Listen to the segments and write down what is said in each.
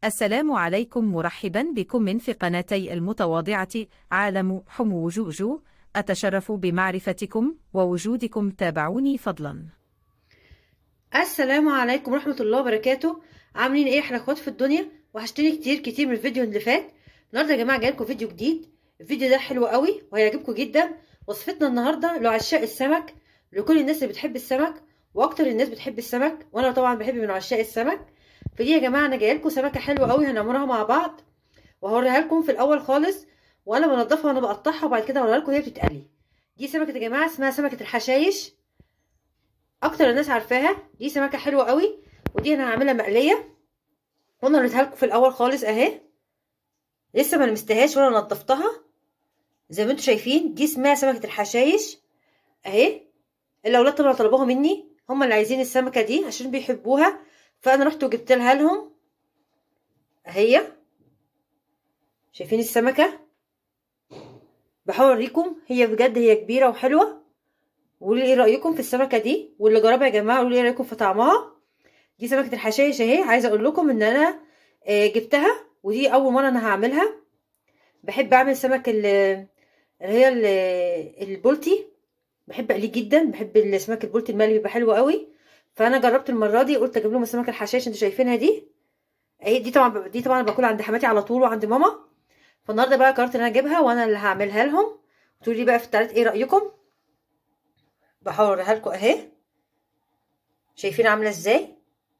السلام عليكم مرحبا بكم من في قناتي المتواضعة عالم حمو جوجو أتشرف بمعرفتكم ووجودكم تابعوني فضلا السلام عليكم ورحمة الله وبركاته عاملين ايه احنا اخوات في الدنيا وحشتني كتير كتير من الفيديو اللي فات النهارده يا جماعة جايلكم فيديو جديد الفيديو ده حلو قوي وهيعجبكم جدا وصفتنا النهارده لعشاق السمك لكل الناس اللي بتحب السمك واكتر الناس بتحب السمك وانا طبعا بحب من عشاق السمك فدي يا جماعه انا جايه لكم سمكه حلوه قوي هنعملها مع بعض وهوريها لكم في الاول خالص وانا بنضفها وانا بقطعها وبعد كده هوريها لكم وهي بتتقلي دي سمكه يا جماعه اسمها سمكه الحشايش اكتر الناس عارفاها دي سمكه حلوه قوي ودي انا هعملها مقليه وانا وريتها لكم في الاول خالص اهي لسه ما لمستهاش ولا نضفتها زي ما انتم شايفين دي اسمها سمكه الحشايش اهي الاولاد طبعا طلبوها مني هم اللي عايزين السمكه دي عشان بيحبوها فانا رحت وجبت لها لهم اهي شايفين السمكه بحاول اوريكم هي بجد هي كبيره وحلوه وقولوا لي ايه رايكم في السمكه دي واللي جربها يا جماعه قولوا لي ايه رايكم في طعمها دي سمكه الحشايش اهي عايزه اقول لكم ان انا جبتها ودي اول مره انا هعملها بحب اعمل سمك اللي هي البولتي بحب اقليه جدا بحب السمك البولتي المقلي بيبقى حلو قوي فانا جربت المره دي قلت اجيب لهم السمك الحشاش انتوا شايفينها دي اهي دي طبعا دي طبعا باكلها عند حماتي على طول وعند ماما فالنهارده بقى قررت ان انا اجيبها وانا اللي هعملها لهم تقولوا لي بقى في التعليقات ايه رايكم بحاول اوريها لكم اهي شايفين عامله ازاي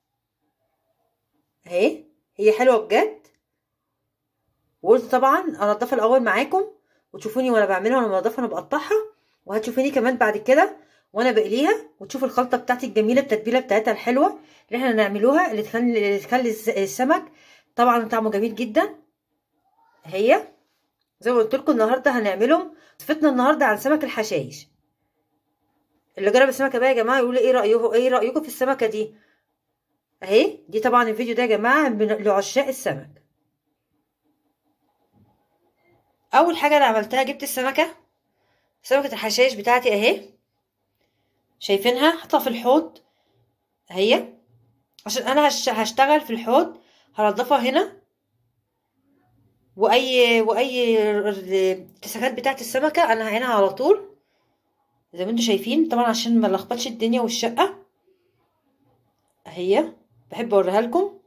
اهي هي حلوه بجد وقلت طبعا انضفها الاول معاكم وتشوفوني وانا بعملها وانا بنضفها وانا بقطعها وهتشوفيني كمان بعد كده وانا بقليها وتشوفوا الخلطه بتاعتي الجميله التتبيله بتاعتها الحلوه اللي احنا نعملوها اللي تخلي اللي تخلي السمك طبعا طعمه جميل جدا هي زي ما قلت لكم النهارده هنعملهم وصفتنا النهارده عن سمك الحشايش اللي جرب السمكه بقى يا جماعه يقول ايه رايكم ايه رايكم في السمكه دي اهي دي طبعا الفيديو ده يا جماعه لعشاق السمك اول حاجه انا عملتها جبت السمكه سمكه الحشايش بتاعتي اهي شايفينها حطها في الحوض اهي عشان انا هشتغل في الحوض هنضفها هنا واي واي التساكات بتاعت السمكه انا هعينها على طول زي ما انتم شايفين طبعا عشان ما لخبطش الدنيا والشقه اهي بحب اوريها لكم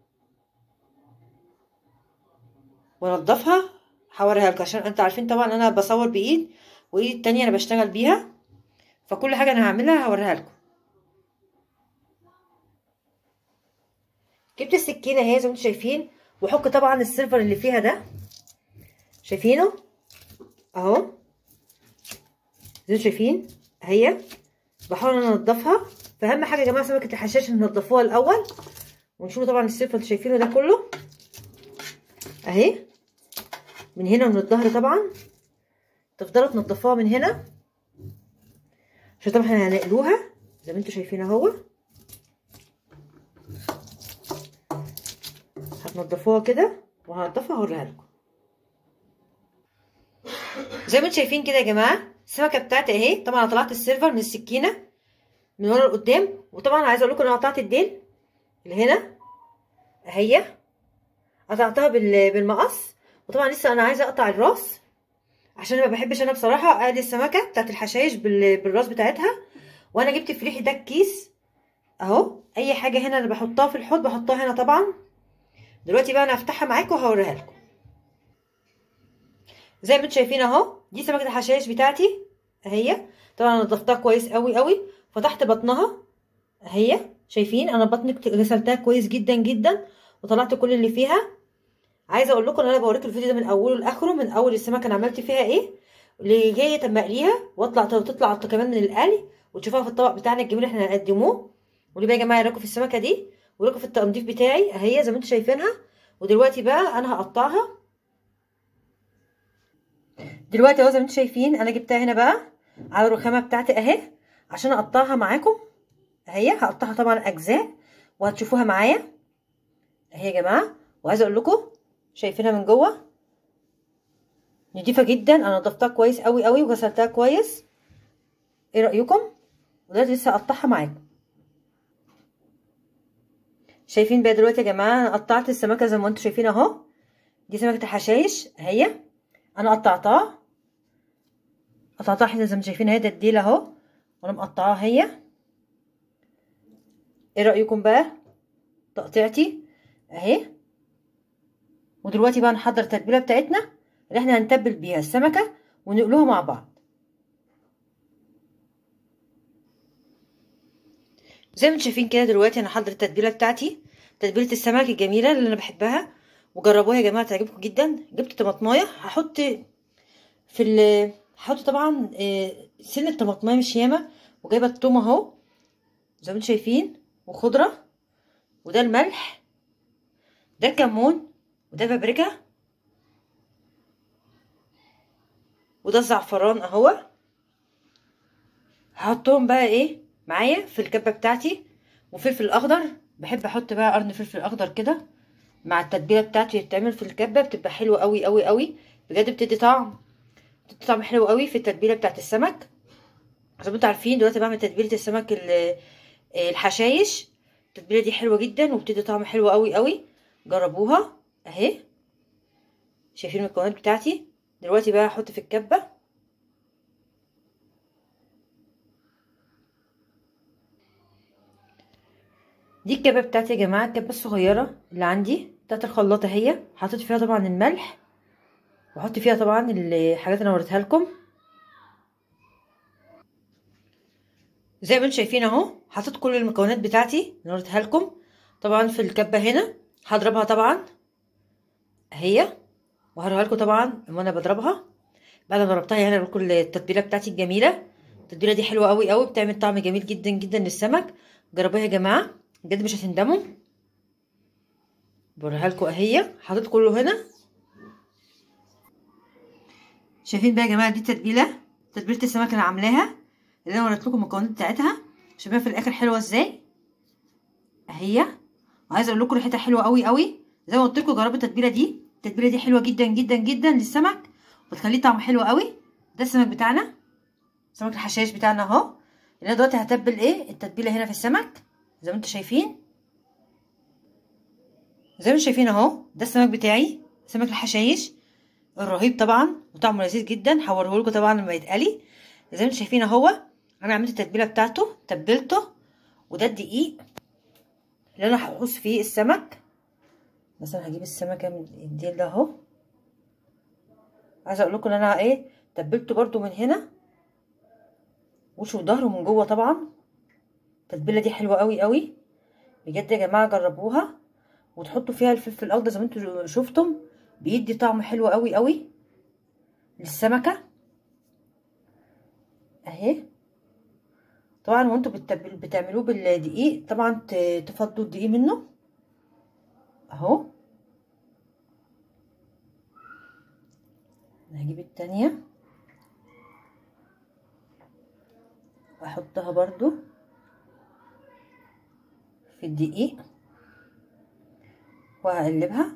وانضفها هوريها لكم عشان انتوا عارفين طبعا انا بصور بايد وايد التانية انا بشتغل بيها فكل حاجه انا هعملها هوريها لكم جبت السكينه اهي زي ما انتم شايفين وحك طبعا السيلفر اللي فيها ده شايفينه اهو زي ما انتم شايفين اهي بحاول انضفها فاهم حاجه يا جماعه سمكه الحشاش ننضفوها الاول ونشوف طبعا السيلفر اللي شايفينه ده كله اهي من هنا ومن الظهر طبعا تفضلوا تنضفوها من هنا عشان طبعا احنا هنقلوها زي ما انتم شايفين اهو هتنضفوها كده وهنضفها هوريها لكم زي ما انتم شايفين كده يا جماعه السمكه بتاعتي اهي طبعا انا طلعت السيلفر من السكينه من ورا لقدام وطبعا عايزه اقول لكم انا قطعت الديل اللي هنا اهي قطعتها بالمقص وطبعا لسه انا عايزه اقطع الراس عشان ما بحبش انا بصراحه اقلي السمكه بتاعت الحشايش بالراس بتاعتها وانا جبت في ريحي ده الكيس اهو اي حاجه هنا انا بحطها في الحوض بحطها هنا طبعا دلوقتي بقى انا هفتحها معاكم وهوريها لكم زي ما انتم شايفين اهو دي سمكه الحشايش بتاعتي اهي طبعا انا نضفتها كويس قوي قوي فتحت بطنها اهي شايفين انا بطني غسلتها كويس جدا جدا وطلعت كل اللي فيها عايزه اقول لكم ان انا بوريكم الفيديو ده من اوله لاخره من اول السمكه انا عملت فيها ايه لغايه اما اقليها واطلع تطلع كمان من القلي وتشوفوها في الطبق بتاعنا الجميل اللي احنا هنقدموه وليه بقى يا جماعه رايكم في السمكه دي ورايكم في التنظيف بتاعي اهي زي ما انتم شايفينها ودلوقتي بقى انا هقطعها دلوقتي اهو زي ما انتم شايفين انا جبتها هنا بقى على الرخامه بتاعتي اهي عشان اقطعها معاكم اهي هقطعها طبعا اجزاء وهتشوفوها معايا اهي يا جماعه وعايزه اقول لكم شايفينها من جوه نضيفه جدا انا نضفتها كويس قوي قوي وغسلتها كويس ايه رايكم ودلوقتي لسه هقطعها معاكم شايفين بقى دلوقتي يا جماعه انا قطعت السمكه زي ما انتم شايفين اهو دي سمكه الحشايش اهي انا قطعتها قطعتها حته زي ما شايفين اهي ده الديل اهو وانا مقطعاها هي ايه رايكم بقى تقطيعتي اهي ودلوقتي بقى نحضر التتبيله بتاعتنا اللي احنا هنتبل بيها السمكه ونقلوها مع بعض زي ما انتم شايفين كده دلوقتي انا حضرت التتبيله بتاعتي تتبيله السمك الجميله اللي انا بحبها وجربوها يا جماعه تعجبكم جدا جبت طماطمايه هحط في ال هحط طبعا سن الطماطمايه مش ياما وجايبه التوم اهو زي ما انتم شايفين وخضره وده الملح ده الكمون وده بابريكا وده الزعفران اهو هحطهم بقى ايه معايا في الكبه بتاعتي وفلفل اخضر بحب احط بقى قرن فلفل اخضر كده مع التتبيله بتاعتي اللي بتتعمل في الكبه بتبقى حلوه قوي قوي قوي بجد بتدي طعم بتدي طعم حلو قوي في التتبيله بتاعت السمك زي ما انتم عارفين دلوقتي بعمل تتبيله السمك الحشايش التتبيله دي حلوه جدا وبتدي طعم حلو قوي قوي جربوها اهي شايفين المكونات بتاعتي دلوقتي بقى هحط في الكبه دي الكبه بتاعتي يا جماعه الكبه الصغيره اللي عندي بتاعت الخلاطه اهي حطيت فيها طبعا الملح واحط فيها طبعا الحاجات اللي انا وريتها لكم زي ما انتم شايفين اهو حطيت كل المكونات بتاعتي اللي وريتها لكم طبعا في الكبه هنا هضربها طبعا اهي وهوريها لكم طبعا وانا بضربها بعد ما ضربتها يعني كل التتبيله بتاعتي الجميله التتبيله دي حلوه قوي قوي بتعمل طعم جميل جدا جدا للسمك جربوها يا جماعه بجد مش هتندموا بوريها لكم اهي حطيت كله هنا شايفين بقى يا جماعه دي تتبيله تتبيله السمك اللي عاملاها اللي انا وريت لكم المكونات بتاعتها شايفينها في الاخر حلوه ازاي اهي وعايزه اقول لكم ريحتها حلوه قوي قوي زي ما قلت لكم جربوا التتبيله دي التتبيله دي حلوه جدا جدا جدا للسمك وبتخليه طعمه حلو قوي ده السمك بتاعنا سمك الحشاش بتاعنا اهو اللي انا دلوقتي هتبل ايه التتبيله هنا في السمك زي ما انتم شايفين زي ما انتم شايفين اهو ده السمك بتاعي سمك الحشايش الرهيب طبعا وطعمه لذيذ جدا هوريه لكم طبعا لما يتقلي زي ما انتم شايفين اهو انا عملت التتبيله بتاعته تبلته وده الدقيق اللي انا هقص فيه السمك مثلا هجيب السمكه من الديل ده اهو عايزه اقول لكم ان انا ايه تبلته برده من هنا وشه وظهره من جوه طبعا التتبيله دي حلوه قوي قوي بجد يا جماعه جربوها وتحطوا فيها الفلفل الاخضر زي ما انتم شفتم بيدي طعم حلو قوي قوي للسمكه اهي طبعا وانتوا بتعملوه بالدقيق طبعا تفضوا الدقيق منه اهو هجيب التانية واحطها برضو في الدقيق وهقلبها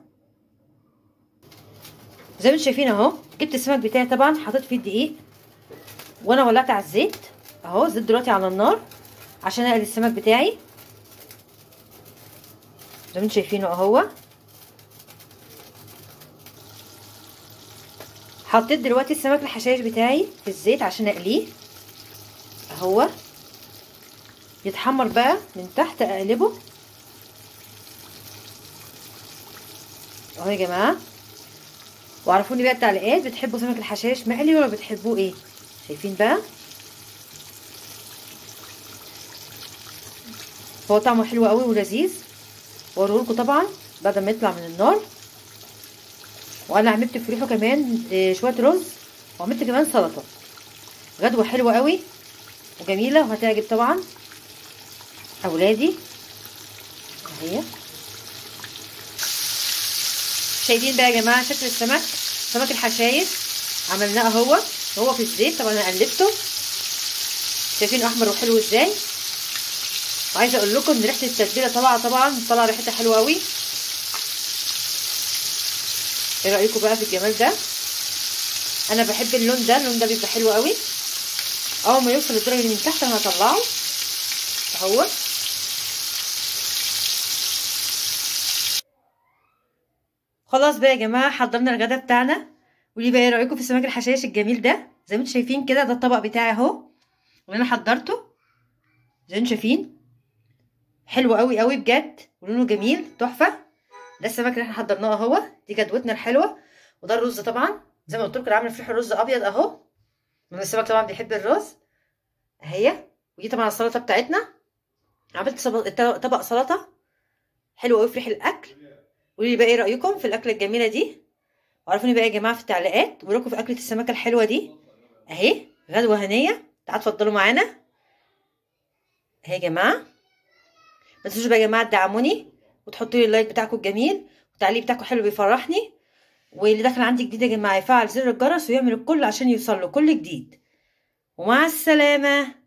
زي ما انتم شايفين اهو جبت السمك بتاعي طبعا حطيت فيه الدقيق وانا ولعت على الزيت اهو الزيت دلوقتي على النار عشان اقلي السمك بتاعي زي ما انتم شايفينه اهو حطيت دلوقتي السمك الحشاش بتاعي في الزيت عشان اقليه اهو يتحمر بقى من تحت اقلبه اهو يا جماعه وعرفوني بقى التعليقات بتحبوا سمك الحشاش مقلي ولا بتحبوه ايه شايفين بقى هو طعمه حلو قوي ولذيذ واوريهولكوا طبعا بعد ما يطلع من النار وانا عملت في ريحه كمان شويه رز وعملت كمان سلطه غدوه حلوه قوي وجميله وهتعجب طبعا اولادي اهي شايفين بقى يا جماعه شكل السمك سمك الحشايش عملناه اهو هو في الزيت طبعا انا قلبته شايفين احمر وحلو ازاي وعايزه اقول لكم ان ريحه التتبيله طالعه طبعا طالعه ريحتها حلوه قوي ايه رايكم بقى في الجمال ده انا بحب اللون ده اللون ده بيبقى حلو قوي اول ما يوصل للدرجه اللي من تحت انا هطلعه اهو خلاص بقى يا جماعه حضرنا الغدا بتاعنا قولي بقى ايه رايكم في السمك الحشائش الجميل ده زي ما انتم شايفين كده ده الطبق بتاعي اهو اللي انا حضرته زي ما انتم شايفين حلو قوي قوي بجد ولونه جميل تحفه ده السمك اللي احنا حضرناه اهو دي جدوتنا الحلوه وده الرز طبعا زي ما قلت لكم عامله فيه رز ابيض اهو من السمك طبعا بيحب الرز اهي ودي طبعا السلطه بتاعتنا عملت طبق سلطه حلو قوي في ريح الاكل قولوا لي بقى ايه رايكم في الاكله الجميله دي وعرفوني بقى يا جماعه في التعليقات ورايكم في اكله السمكه الحلوه دي اهي غدوه هنيه تعالوا اتفضلوا معانا اهي يا جماعه ما تنسوش بقى يا جماعه تدعموني وتحطوا لي اللايك بتاعكم الجميل والتعليق بتاعكم حلو بيفرحني واللي داخل عندي جديد يا جماعه يفعل زر الجرس ويعمل الكل عشان يوصل له كل جديد ومع السلامه